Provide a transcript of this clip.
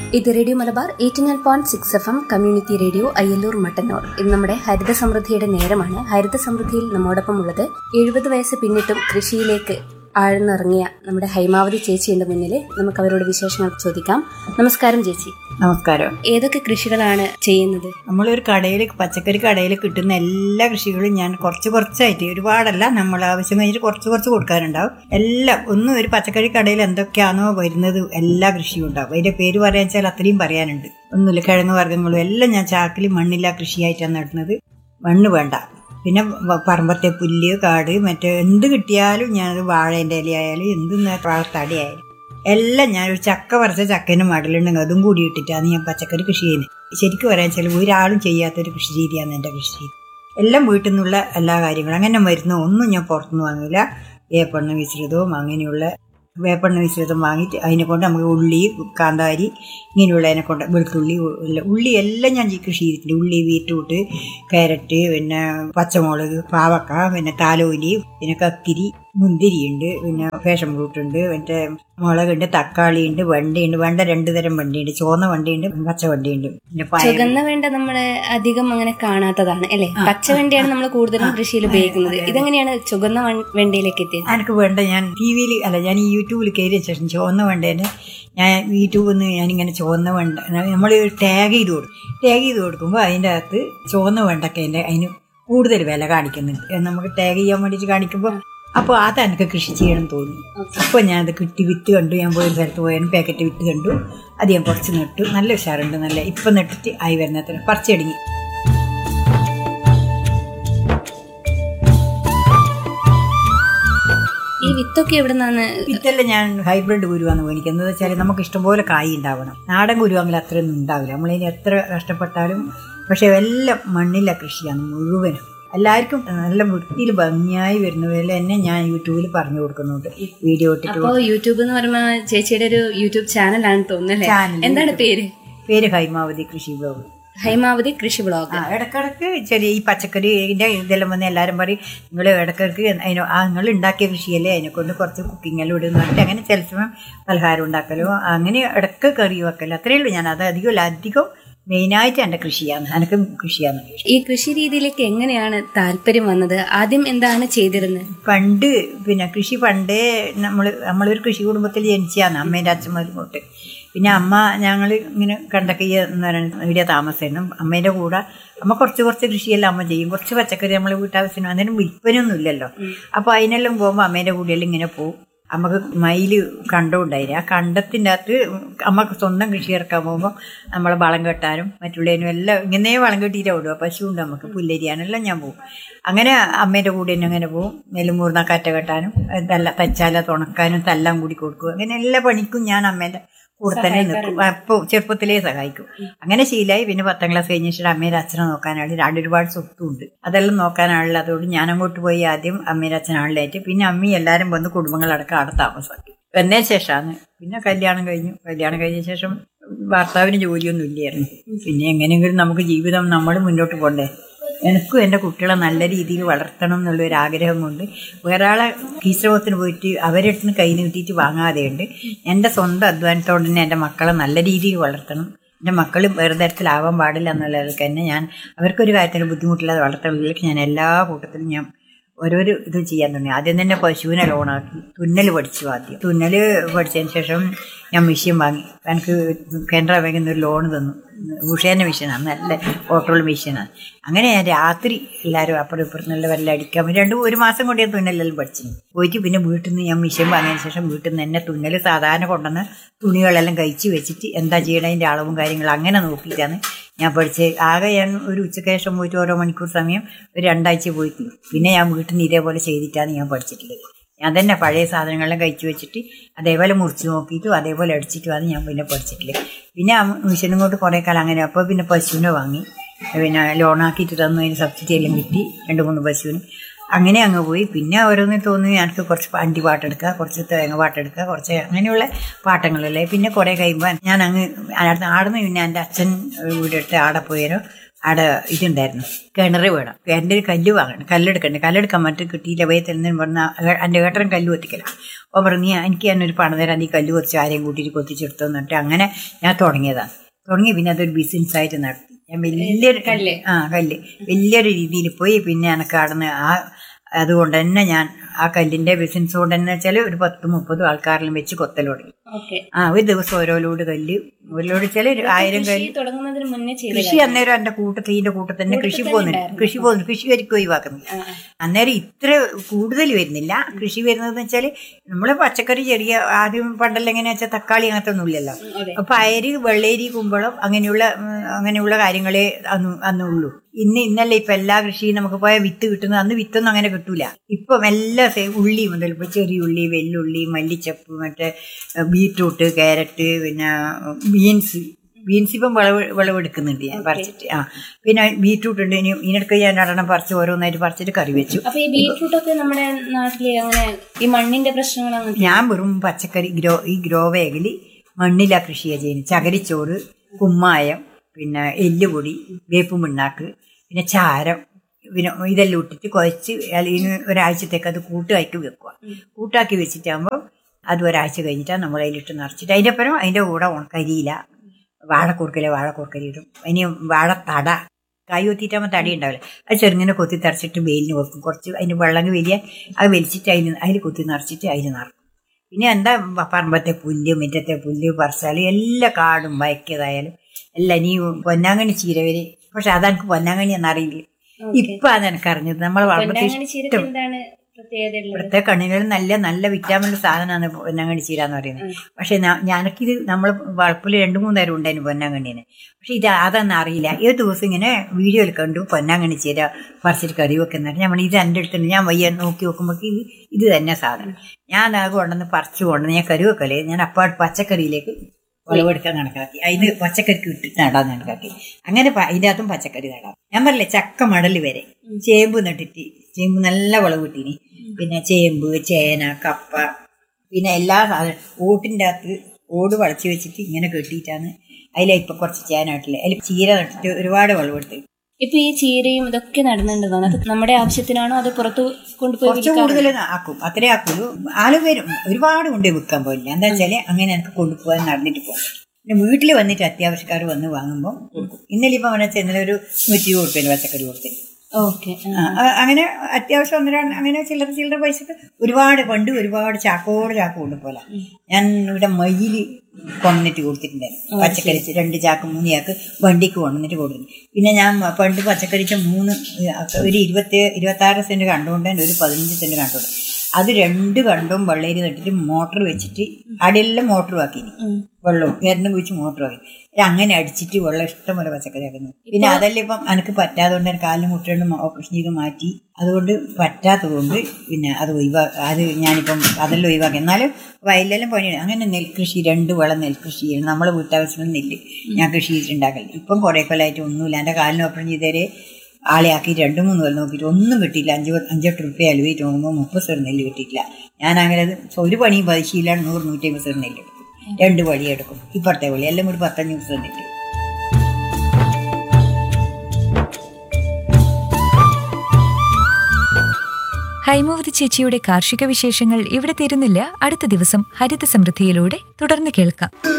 ഇത് radio Malabar eighty nine point six F M community radio Ayyallur Mattannur ഇത് നമ്മുടെ ഹരിത സമൃദ്ധിയുടെ നേരമാണ് ഹരിത സമൃദ്ധിയിൽ നമ്മോടൊപ്പം ഉള്ളത് എഴുപത് വയസ്സ് പിന്നിട്ടും കൃഷിയിലേക്ക് ആഴ്ന്നിറങ്ങിയ നമ്മുടെ ഹൈമാവതി ചേച്ചിയുടെ മുന്നിൽ നമുക്ക് അവരോട് വിശേഷങ്ങൾ ചോദിക്കാം നമസ്കാരം ചേച്ചി നമസ്കാരം ഏതൊക്കെ കൃഷികളാണ് ചെയ്യുന്നത് നമ്മളൊരു കടയിൽ പച്ചക്കറി കടയിൽ കിട്ടുന്ന എല്ലാ കൃഷികളും ഞാൻ കുറച്ച് കുറച്ചായിട്ട് ഒരുപാടല്ല നമ്മൾ ആവശ്യം കഴിഞ്ഞിട്ട് കുറച്ച് കുറച്ച് കൊടുക്കാറുണ്ടാവും എല്ലാം ഒന്നും ഒരു പച്ചക്കറി കടയിൽ എന്തൊക്കെയാണോ വരുന്നത് എല്ലാ കൃഷിയും ഉണ്ടാവും അതിന്റെ പേര് പറയാൻ വെച്ചാൽ അത്രയും പറയാനുണ്ട് ഒന്നുമില്ല കിഴങ്ങ് വർഗ്ഗങ്ങളും എല്ലാം ഞാൻ ചാക്കിൽ മണ്ണില്ല കൃഷിയായിട്ടാണ് നടുന്നത് മണ്ണ് വേണ്ട പിന്നെ വ- പറമ്പത്തെ പുല്ല് കാട് മറ്റേ എന്ത് കിട്ടിയാലും ഞാനത് വാഴേൻ്റെ ഇലയായാലും എന്ത് തടിയായാലും എല്ലാം ഞാൻ ഒരു ചക്ക പറിച്ച ചക്കേൻ്റെ മടലുണ്ടെങ്കിൽ അതും കൂടി ഇട്ടിട്ടാണ് ഞാൻ പച്ചക്കറി കൃഷി ചെയ്യുന്നത് ശരിക്കും പറയാൻ വെച്ചാൽ ഒരാളും ചെയ്യാത്തൊരു കൃഷി രീതിയാണ് എൻ്റെ കൃഷി രീതി എല്ലാം വീട്ടിൽ നിന്നുള്ള എല്ലാ കാര്യങ്ങളും അങ്ങനെ മരുന്നോ ഒന്നും ഞാൻ പുറത്തുനിന്ന് വാങ്ങില്ല വേപ്പെണ്ണ മിശ്രിതവും അങ്ങനെയുള്ള വേപ്പെണ്ണ മിശ്രിതം വാങ്ങിയിട്ട് അതിനെ കൊണ്ട് നമുക്ക് ഉള്ളി കാന്താരി ഇങ്ങനെയുള്ളതിനെ കൊണ്ട് വെളുത്തുള്ളി എല്ലാം ഉള്ളി എല്ലാം ഞാൻ ഈ കൃഷി ചെയ്തിട്ടുണ്ട് ഉള്ളി ബീറ്റ്റൂട്ട് ക്യാരറ്റ് പിന്നെ പച്ചമുളക് പാവക്ക പിന്നെ താലോലി പിന്നെ കക്കിരി മുന്തിരിയുണ്ട് പിന്നെ ഫാഷൻ ഫ്രൂട്ട് ഉണ്ട് മറ്റേ മുളകുണ്ട് തക്കാളിയുണ്ട് വണ്ടിയുണ്ട് വെണ്ട രണ്ട് തരം വണ്ടിയുണ്ട് ചുവന്ന വണ്ടിയുണ്ട് പച്ച വണ്ടിയുണ്ട് പിന്നെ പയർ ചുവന്ന വേണ്ട നമ്മള് അധികം അങ്ങനെ കാണാത്തതാണ് അല്ലെ പച്ച വെണ്ടയാണ് നമ്മൾ കൂടുതലും കൃഷിയിൽ ഉപയോഗിക്കുന്നത് ഇതെങ്ങനെയാണ് ചുവന്ന വൺ- വെണ്ടയിലേക്ക് എത്തിയത് എനിക്ക് വേണ്ട ഞാൻ ടി വിയിൽ അല്ല ഞാൻ ഈ യൂട്യൂബിൽ കയറിയ ശേഷം ചുവന്ന വേണ്ടേന് ഞാൻ യൂട്യൂബിൽ നിന്ന് ഞാനിങ്ങനെ ചുവന്ന വേണ്ട നമ്മൾ ടാഗ് ചെയ്ത് കൊടുക്കും ടാഗ് ചെയ്ത് കൊടുക്കുമ്പോൾ അതിൻ്റെ അകത്ത് ചുവന്ന വേണ്ടൊക്കെ അതിൻ്റെ അതിന് കൂടുതൽ വില കാണിക്കുന്നുണ്ട് അത് നമുക്ക് ടാഗ് ചെയ്യാൻ വേണ്ടിയിട്ട് കാണിക്കുമ്പോൾ അപ്പോൾ അത് എനിക്ക് കൃഷി ചെയ്യണം തോന്നി അപ്പോൾ ഞാനത് കിട്ടി വിത്ത് കണ്ടു ഞാൻ പോയ സ്ഥലത്ത് പോയാലും പാക്കറ്റ് വിത്ത് കണ്ടു അത് ഞാൻ കുറച്ച് നട്ടു നല്ല ഉഷാറുണ്ട് നല്ല ഇപ്പം നട്ടിട്ട് ആയി വരുന്നത്ര പറിച്ചടിങ്ങി ഈ വിത്തൊക്കെ എവിടെ നിന്നാണ് വിത്തെല്ലാം ഞാൻ ഹൈബ്രിഡ് കുരുവാണ് മേടിക്കുന്നത് എന്ന് വെച്ചാൽ നമുക്ക് ഇഷ്ടംപോലെ കായ് ഉണ്ടാവണം നാടൻ കുരുവാണെങ്കിൽ അത്രയൊന്നും ഉണ്ടാവില്ല നമ്മളിനി എത്ര കഷ്ടപ്പെട്ടാലും പക്ഷെ എല്ലാം മണ്ണിലെ കൃഷിയാണ് മുഴുവനും എല്ലാവർക്കും നല്ല വൃത്തിയിൽ ഭംഗിയായി വരുന്നവരെല്ലാം എന്നെ ഞാൻ യൂട്യൂബിൽ പറഞ്ഞു കൊടുക്കുന്നുണ്ട് വീഡിയോ ഇട്ടിട്ട് അപ്പോ യൂട്യൂബ് എന്ന് പറയുമ്പോ ചേച്ചിയുടെ ഒരു യൂട്യൂബ് ചാനലാണ് തോന്നുന്നല്ലേ ചാനൽ, എന്താണ് പേര് പേര് ഹൈമാവതി കൃഷി ബ്ലോഗ് ഹൈമാവതി കൃഷി ബ്ലോഗ് ആ ഇടക്കിടക്ക് ചെറിയ ഈ പച്ചക്കറിന്റെ ഇതെല്ലാം വന്ന് എല്ലാവരും പറയും നിങ്ങൾ ഇടക്കിടക്ക് അതിന് ആ നിങ്ങൾ ഉണ്ടാക്കിയ കൃഷിയല്ലേ അതിനെ കൊണ്ട് കുറച്ച് കുക്കിംഗ് എല്ലാം ഇടുന്നു പറഞ്ഞിട്ട് അങ്ങനെ ചില സമയം പലഹാരം ഉണ്ടാക്കലോ അങ്ങനെ ഇടക്ക് കറി വെക്കലോ അത്രയേ ഉള്ളൂ ഞാൻ അത് അധികം അധികം മെയിനായിട്ട് എൻ്റെ കൃഷിയാണ് എനിക്ക് കൃഷിയാണ് ഈ കൃഷി രീതിയിലേക്ക് എങ്ങനെയാണ് താല്പര്യം വന്നത് ആദ്യം എന്താണ് ചെയ്തിരുന്നത് പണ്ട് പിന്നെ കൃഷി പണ്ടേ നമ്മൾ നമ്മളൊരു കൃഷി കുടുംബത്തിൽ ജനിച്ചാണ് അമ്മേൻ്റെ അച്ഛന്മാരും തൊട്ട് പിന്നെ അമ്മ ഞങ്ങൾ ഇങ്ങനെ കണ്ടക്കയ്യ എന്ന് പറയുന്നത് ഇവിടെ താമസമായിരുന്നു അമ്മേൻ്റെ കൂടെ അമ്മ കുറച്ച് കുറച്ച് കൃഷിയെല്ലാം അമ്മ ചെയ്യും കുറച്ച് പച്ചക്കറി നമ്മൾ വീട്ടാവശ്യത്തിന് അന്നേരം വിൽപ്പനയൊന്നും ഇല്ലല്ലോ അപ്പോൾ അതിനെല്ലാം പോകുമ്പോൾ അമ്മേൻ്റെ കൂടെയെല്ലാം ഇങ്ങനെ പോകും നമുക്ക് മയില് കണ്ടമുണ്ടായിന് ആ കണ്ടത്തിൻ്റെ അകത്ത് അമ്മക്ക് സ്വന്തം കൃഷി ഇറക്കാൻ പോകുമ്പോൾ നമ്മളെ വളം കെട്ടാനും മറ്റുള്ളതിനും എല്ലാം ഇങ്ങനെ വളം കെട്ടിയിട്ടാണ് ഓടുക പശുവുണ്ട് നമുക്ക് പുല്ലരിയാനെല്ലാം ഞാൻ പോകും അങ്ങനെ അമ്മേൻ്റെ കൂടെ തന്നെ അങ്ങനെ പോകും നെല്ലുമൂർന്ന കറ്റ കെട്ടാനും തല്ല തച്ചാല തുണക്കാനും തല്ലാൻ കൂടി കൊടുക്കും അങ്ങനെ എല്ലാ പണിക്കും ഞാൻ അമ്മേൻ്റെ കൂടെ തന്നെ നിൽക്കും അപ്പോൾ ചെറുപ്പത്തിലേ സഹായിക്കും അങ്ങനെ ശീലമായി പിന്നെ പത്താം ക്ലാസ് കഴിഞ്ഞ ശേഷം അമ്മയുടെ അച്ഛനെ നോക്കാനാണ് രണ്ട് ഒരുപാട് സ്വത്തുണ്ട് അതെല്ലാം നോക്കാനാണല്ലോ അതുകൊണ്ട് ഞാൻ അങ്ങോട്ട് പോയി ആദ്യം അമ്മയുടെ അച്ഛനാളിലായിട്ട് പിന്നെ അമ്മി എല്ലാവരും വന്ന് കുടുംബങ്ങളടക്കം അവിടെ താമസമാക്കി വന്നതിന് ശേഷമാണ് പിന്നെ കല്യാണം കഴിഞ്ഞു കല്യാണം കഴിഞ്ഞ ശേഷം ഭർത്താവിന് ജോലിയൊന്നും ഇല്ലായിരുന്നു പിന്നെ എങ്ങനെയെങ്കിലും നമുക്ക് ജീവിതം നമ്മൾ മുന്നോട്ട് പോകണ്ടേ എനിക്കും എൻ്റെ കുട്ടികളെ നല്ല രീതിയിൽ വളർത്തണം എന്നുള്ളൊരു ആഗ്രഹം കൊണ്ട് വേറെ ആളെ കീശ്രമത്തിന് പോയിട്ട് അവരുടെ അടുത്ത് നിന്ന് കൈ നീട്ടിയിട്ട് വാങ്ങാതെയുണ്ട് എൻ്റെ സ്വന്തം അധ്വാനത്തോടെ തന്നെ എൻ്റെ മക്കളെ നല്ല രീതിയിൽ വളർത്തണം എൻ്റെ മക്കൾ വേറെ തരത്തിലാവാൻ പാടില്ല എന്നുള്ളതൊക്കെ തന്നെ ഞാൻ അവർക്കൊരു കാര്യത്തിന് ബുദ്ധിമുട്ടില്ലാതെ വളർത്തുന്നതിലേക്ക് ഞാൻ എല്ലാ കൂട്ടത്തിലും ഞാൻ ഓരോരോ ഇത് ചെയ്യാൻ തുടങ്ങി ആദ്യം തന്നെ പശുവിനെ ലോണാക്കി തുന്നൽ പഠിച്ചു ആദ്യം തുന്നൽ പഠിച്ചതിന് ശേഷം ഞാൻ മെഷീൻ വാങ്ങി എനിക്ക് കാനറ ബാങ്കിൽ നിന്ന് ഒരു ലോൺ തന്നു ഉഷേൻ്റെ മെഷീനാണ് നല്ല ഓട്ടോൾ മെഷീനാണ് അങ്ങനെ ഞാൻ രാത്രി എല്ലാവരും അപ്പുറം ഇപ്പുറം നല്ല വല്ല അടിക്കാൻ വേണ്ടി രണ്ട് ഒരു മാസം കൊണ്ട് ഞാൻ തുന്നലെല്ലാം പഠിച്ചു പോയിട്ട് പിന്നെ വീട്ടിൽ നിന്ന് ഞാൻ മെഷീൻ വാങ്ങിയതിന് ശേഷം വീട്ടിൽ നിന്ന് തന്നെ തുന്നൽ സാധാരണ കൊണ്ടുവന്ന് തുണികളെല്ലാം കഴിച്ച് വെച്ചിട്ട് എന്താ ചെയ്യണതിൻ്റെ അളവും കാര്യങ്ങളും അങ്ങനെ നോക്കിയിട്ടാണ് ഞാൻ പഠിച്ചത് ആകെ ഞാൻ ഒരു ഉച്ചയ്ക്ക് ശേഷം പോയിട്ട് ഓരോ മണിക്കൂർ സമയം ഒരു രണ്ടാഴ്ച പോയിട്ട് പിന്നെ ഞാൻ വീട്ടിൽ നിന്ന് ഇതേപോലെ ചെയ്തിട്ടാണ് ഞാൻ പഠിച്ചിട്ടുള്ളത് ഞാൻ തന്നെ പഴയ സാധനങ്ങളെല്ലാം കഴിച്ചു വെച്ചിട്ട് അതേപോലെ മുറിച്ച് നോക്കിയിട്ടും അതേപോലെ അടിച്ചിട്ടുമാണ് ഞാൻ പിന്നെ പഠിച്ചിട്ടുള്ളത് പിന്നെ ആ മിഷനും കൊണ്ട് കുറേ കാലം അങ്ങനെ അപ്പോൾ പിന്നെ പശുവിനെ വാങ്ങി പിന്നെ ലോണാക്കിയിട്ട് തന്നു അതിന് സബ്സിഡി എല്ലാം കിട്ടി രണ്ട് മൂന്ന് പശുവിന് അങ്ങനെ അങ്ങ് പോയി പിന്നെ ഓരോന്ന് തോന്നി എനിക്ക് കുറച്ച് അണ്ടി പാട്ടെടുക്കുക കുറച്ച് തേങ്ങ പാട്ടെടുക്കുക കുറച്ച് അങ്ങനെയുള്ള പാട്ടങ്ങളല്ലേ പിന്നെ കുറേ കഴിയുമ്പോൾ ഞാൻ അങ്ങ് ആടുന്ന് ആടുന്ന് പിന്നെ എൻ്റെ അച്ഛൻ വീടെടുത്ത് ആടെ പോയാലോ അവിടെ ഇതുണ്ടായിരുന്നു കിണർ വേണം എൻ്റെ ഒരു കല്ല് വാങ്ങണം കല്ലെടുക്കണ്ടേ കല്ലെടുക്കാൻ മറ്റു കിട്ടിയില്ല വയത്തിൽ നിന്ന് പറഞ്ഞ എൻ്റെ ഏട്ടൻ കല്ല് കൊത്തിക്കല അപ്പോൾ പറഞ്ഞു നീ എനിക്ക് തന്നെ ഒരു പണം തരാൻ നീ കല്ല് കൊത്തിച്ച് ആരെയും കൂട്ടിയിട്ട് കൊത്തിച്ചെടുത്തു എന്നിട്ട് അങ്ങനെ ഞാൻ തുടങ്ങിയതാണ് തുടങ്ങി പിന്നെ അതൊരു ബിസിനസ് ആയിട്ട് നടത്തി ഞാൻ വലിയൊരു കല്ല്? ആ കല്ല് വലിയൊരു രീതിയിൽ പോയി പിന്നെ എനിക്ക് അവിടുന്ന് ആ അതുകൊണ്ട് തന്നെ ഞാൻ ആ കല്ലിന്റെ ബിസിനസ് കൊണ്ട് തന്നെ വെച്ചാൽ ഒരു പത്ത് മുപ്പത് ആൾക്കാരിലും വെച്ച് കൊത്തൽ തുടങ്ങി ഓക്കെ ആ ഒരു ദിവസം ഓരോ ലോഡ് കല്ല് ഒരു ലോഡ് വെച്ചാൽ ഒരു ആയിരം കൃഷി കല്ല് തുടങ്ങുന്നതിന് മുന്നേ ചെയ്ത കൃഷി അന്നേരം എന്റെ കൂട്ടത്തിൽ ഇതിന്റെ കൂട്ടത്തിൽ തന്നെ കൃഷി പോകുന്നില്ല കൃഷി പോകുന്നു കൃഷി വരിക്കും ഒഴിവാക്കുന്നു അന്നേരം ഇത്ര കൂടുതൽ വരുന്നില്ല കൃഷി വരുന്നതെന്ന് വെച്ചാല് നമ്മള് പച്ചക്കറി ചെറിയ ആദ്യം പണ്ടെല്ലാം എങ്ങനെയാ വെച്ചാൽ തക്കാളി അങ്ങനത്തെ ഒന്നും ഇല്ലല്ലോ അതെ. അപ്പൊ അയര് വെള്ളേരി കുമ്പളം അങ്ങനെയുള്ള ഉം, അങ്ങനെയുള്ള കാര്യങ്ങളെ അന്ന് അന്നുള്ളൂ ഇന്ന് ഇന്നല്ലേ ഇപ്പൊ എല്ലാ കൃഷിയും നമുക്ക് പോയ വിത്ത് കിട്ടുന്നത് അന്ന് വിത്തൊന്നും അങ്ങനെ കിട്ടൂല ഇപ്പം എല്ലാ സേ- ഉള്ളി മുതൽ ഇപ്പൊ ചെറിയ ഉള്ളി വെല്ലുള്ളി മല്ലിച്ചപ്പ് മറ്റേ ഏഹ്, ബീറ്റ്റൂട്ട് ക്യാരറ്റ് പിന്നെ ബീൻസ് ബീൻസ് ഇപ്പം വിളവ് വിളവെടുക്കുന്നുണ്ട് ഞാൻ പറിച്ചിട്ട് ആ പിന്നെ ബീറ്റ്റൂട്ട് ഉണ്ട് ഇനി ഇതിനിടയ്ക്ക് ഞാൻ രണ്ടെണ്ണം പറിച്ച് ഓരോന്നായിട്ട് പറിച്ചിട്ട് കറി വെച്ചു അപ്പൊ ഈ ബീറ്റ്റൂട്ട് ഒക്കെ നമ്മുടെ നാട്ടില് അങ്ങനെ ഈ മണ്ണിന്റെ പ്രശ്നങ്ങൾ അങ്ങനെ ഞാൻ വെറും പച്ചക്കറി ഗ്രോ ഈ ഗ്രോ ബാഗിൽ മണ്ണിലാ കൃഷിയാണ് ചെയ്യുന്നത് ചകരിച്ചോറ് കുമ്മായം പിന്നെ എല്ലുപൊടി വേപ്പും പിണ്ണാക്ക് പിന്നെ ചാരം പിന്നെ ഇതെല്ലാം ഇട്ടിട്ട് കുഴച്ച് അല്ലെങ്കിൽ ഒരാഴ്ചത്തേക്ക് അത് കൂട്ടാക്കി വെക്കുക കൂട്ടാക്കി വെച്ചിട്ടാകുമ്പോൾ അത് ഒരാഴ്ച കഴിഞ്ഞിട്ടാണ് നമ്മൾ അതിലിട്ട് നിറച്ചിട്ട് അതിൻ്റെ അപ്പുറം അതിൻ്റെ കൂടെ ഉണക്കരിയില വാഴക്കൂർക്കയില വാഴക്കൂർക്കരി ഇടും ഇനി വാഴത്തട കൈ കൊത്തിയിട്ടാകുമ്പോൾ തടി ഉണ്ടാവില്ല അത് ചെറുങ്ങനെ കൊത്തി തറച്ചിട്ട് വെയിലിന് വെക്കും കുറച്ച് അതിന് വെള്ളം വലിയ അത് വലിച്ചിട്ട് അതിന് അതിൽ കൊത്തി നിറച്ചിട്ട് അതിൽ നിറക്കും പിന്നെ എന്താ പറമ്പത്തെ പുല്ല് മുറ്റത്തെ പുല്ല് പറിച്ചാൽ എല്ലാ കാടും വയക്കിയതായാലും എല്ലാം നീ പൊന്നാങ്കണ്ണി ചീര വരെ പക്ഷെ അതെനിക്ക് പൊന്നാങ്കണ്ണി എന്നറിയില്ല ഇപ്പൊ അത് എനിക്കറിഞ്ഞത് നമ്മളെ വളർത്തി പൊന്നാങ്കണ്ണി ചീരക്ക് എന്താണ് പ്രത്യേകത ഉള്ളത് ഇവിടുത്തെ കണ്ണിന് നല്ല നല്ല വിറ്റാമിൻ സാധനമാണ് പൊന്നാങ്കണ്ണി ചീര എന്ന് പറയുന്നത് പക്ഷെ ഞാ- ഞാനൊക്കിത് നമ്മൾ വളപ്പിൽ രണ്ടു മൂന്ന് നേരം ഉണ്ടായിരുന്നു പൊന്നാങ്കണ്ണിന് പക്ഷെ ഇത് അതൊന്നും അറിയില്ല ഏത് ദിവസം ഇങ്ങനെ വീഡിയോയിൽ കണ്ടു പൊന്നാങ്കണ്ണി ചീര പറിച്ചിട്ട് കറി വെക്കുന്നുണ്ട് നമ്മൾ ഇത് എൻ്റെ അടുത്തുണ്ട് ഞാൻ വയ്യ നോക്കി നോക്കുമ്പോൾ ഇത് ഇത് തന്നെ സാധനം ഞാൻ അത് കൊണ്ടുവന്ന് പറിച്ചു കൊണ്ടുവന്ന് ഞാൻ കറി വെക്കലേ ഞാൻ അപ്പോൾ പച്ചക്കറിയിലേക്ക് വിളവെടുക്കാൻ കണക്കാക്കി അതിന് പച്ചക്കറിക്ക് ഇട്ടിട്ട് നടാൻ കണക്കാക്കി അങ്ങനെ പ- അതിനകത്തും പച്ചക്കറി നടാം ഞാൻ പറഞ്ഞില്ലേ ചക്ക മടൽ വരെ ചേമ്പ് നട്ടിട്ട് ചേമ്പ് നല്ല വിളവ് കിട്ടീനി പിന്നെ ചേമ്പ് ചേന കപ്പ പിന്നെ എല്ലാ സാധനം ഓട്ടിൻ്റെ അകത്ത് ഓട് വളച്ച് വെച്ചിട്ട് ഇങ്ങനെ കെട്ടിയിട്ടാണ് അതിലെ ഇപ്പൊ കുറച്ച് ചേനായിട്ടില്ല അതിൽ ചീര നട്ടിട്ട് ഒരുപാട് വിളവെടുത്ത് ഇപ്പൊ ഈ ചീരയും ഇതൊക്കെ നടന്നുണ്ടെന്നാണ് അത് നമ്മുടെ ആവശ്യത്തിനാണോ അത് പുറത്ത് കൊണ്ടുപോയി കുറച്ച് കൂടുതൽ ആക്കും അത്രേ ആക്കുള്ളൂ ആള് വരും ഒരുപാട് കൊണ്ട് വിൽക്കാൻ പോയില്ല എന്താ വെച്ചാല് അങ്ങനെ എനിക്ക് കൊണ്ടുപോകാൻ നടന്നിട്ട് പോകും പിന്നെ വീട്ടിൽ വന്നിട്ട് അത്യാവശ്യക്കാർ വന്ന് വാങ്ങുമ്പോൾ കൊടുക്കും ഇന്നലെ ഇപ്പം അവനെ ചെന്നലെ ഒരു നൂറ്റി കൊടുത്തു പച്ചക്കറി കൊടുത്തു ഓക്കെ ആ, ആ, അങ്ങനെ അത്യാവശ്യം ഒന്ന് രണ്ട് അങ്ങനെ ചില്ലറ ചില്ലറ പൈസക്ക് ഒരുപാട് പണ്ട് ഒരുപാട് ചാക്കോട് ചാക്ക് കൊണ്ടുപോലെ ഞാൻ ഇവിടെ മയില് കൊണ്ടിട്ട് കൊടുത്തിട്ടുണ്ടായിരുന്നു പച്ചക്കറി ചി- രണ്ട് ചാക്ക് മൂന്ന് ചാക്ക് വണ്ടിക്ക് കൊണ്ടുവന്നിട്ട് കൊടുത്തിട്ടുണ്ട് പിന്നെ ഞാൻ മ- പണ്ട് പച്ചക്കറിച്ച മൂന്ന് ഒരു ഇരുപത്തി ഇരുപത്തി ആറ് സെന്റ് കണ്ടുകൊണ്ട് ഒരു പതിനഞ്ച് സെന്റ് കണ്ടുകൊണ്ട് അത് രണ്ട് കണ്ടും വെള്ളേരി നട്ടിട്ട് മോട്ടർ വെച്ചിട്ട് അടിയെല്ലാം മോട്ടർ ആക്കി വെള്ളവും കരണ്ടും കുഴിച്ച് മോട്ടർ ആക്കി ഇത് അങ്ങനെ അടിച്ചിട്ട് വെള്ളം ഇഷ്ടംപോലെ പച്ചക്കറി ആക്കുന്നു പിന്നെ അതെല്ലാം ഇപ്പം എനിക്ക് പറ്റാത്തതുകൊണ്ട് എനിക്ക് കാലിന് മുട്ടകൊണ്ട് ഓപ്പറേഷൻ ചെയ്ത് മാറ്റി അതുകൊണ്ട് പറ്റാത്തതുകൊണ്ട് പിന്നെ അത് ഒഴിവാ അത് ഞാനിപ്പം അതെല്ലാം ഒഴിവാക്കി എന്നാലും വയലിലെല്ലാം പണിയാണ് അങ്ങനെ നെൽകൃഷി രണ്ട് വളം നെൽകൃഷി ചെയ്യണം നമ്മളെ വീട്ടാവശ്യത്തിന് നെല്ല് ഞാൻ കൃഷി ചെയ്തിട്ടുണ്ടാക്കല് ഇപ്പം കുറേ കൊല്ലമായിട്ട് ഒന്നുമില്ല എൻ്റെ കാലിന് ഓപ്പറേഷൻ ചെയ്തേരെ ആളെ ആക്കി രണ്ട് മൂന്ന് കൊല്ലം നോക്കിയിട്ട് ഒന്നും കിട്ടിയില്ല അഞ്ച് പ- അഞ്ചെട്ട് റുപ്യ അലുവയിട്ട് നോക്കുമ്പോൾ മുപ്പത് സെർ നെല്ല് കിട്ടിയില്ല ഞാൻ അങ്ങനെ അത് ഒരു പണിയും പതിശീലാണ് നൂറ് നൂറ്റി അമ്പത് സെർ നെല്ല് എടുക്കും രണ്ട് വഴി എടുക്കും ഇപ്പുറത്തെ വഴി എല്ലാം കൂടി പത്തഞ്ഞൂറ് സെർ നെല്ല് ഹൈമവതി ചേച്ചിയുടെ കാർഷിക വിശേഷങ്ങൾ ഇവിടെ തീരുന്നില്ല അടുത്ത ദിവസം ഹരിത സമൃദ്ധിയിലൂടെ തുടർന്ന് കേൾക്കാം